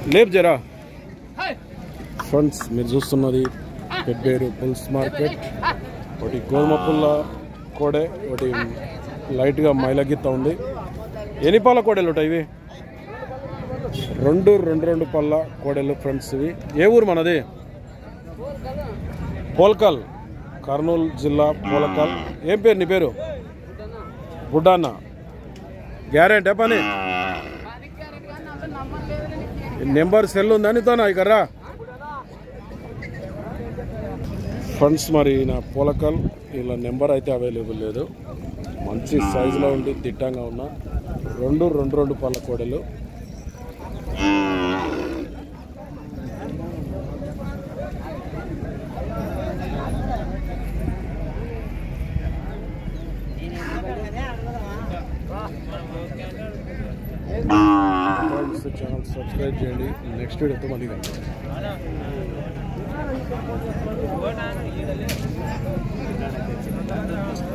లేపు జరా ఫ్రెండ్స్ మీరు చూస్తున్నది పెబ్బేరు పుల్స్ మార్కెట్ ఒకటి గోధుమ పుల్ల కోడే ఒకటి లైట్గా మైలగిత్త ఉంది ఎన్ని పాల కోడలు ఉంటాయి ఇవి రెండు రెండు రెండు పళ్ళ కోడలు ఫ్రెండ్స్ ఇవి ఏ ఊరు మనది పోల్కల్ కర్నూలు జిల్లా పోలకల్ ఏం పేరు నీ పేరు బుడ్డాన్న గ్యారెంటీ పని నెంబర్ సెల్ ఉందా నీతో నా ఇక్కడ ఫండ్స్ మరి నా పోలకల్ ఇలా నెంబర్ అయితే అవైలబుల్ లేదు మంచి సైజులో ఉండి దిట్టంగా ఉన్న రెండు రెండు రెండు పళ్ళ కోడలు ఛానల్ సబ్స్క్రైబ్ చేయండి నెక్స్ట్ వీడియోతో మళ్ళీ కలుద్దాం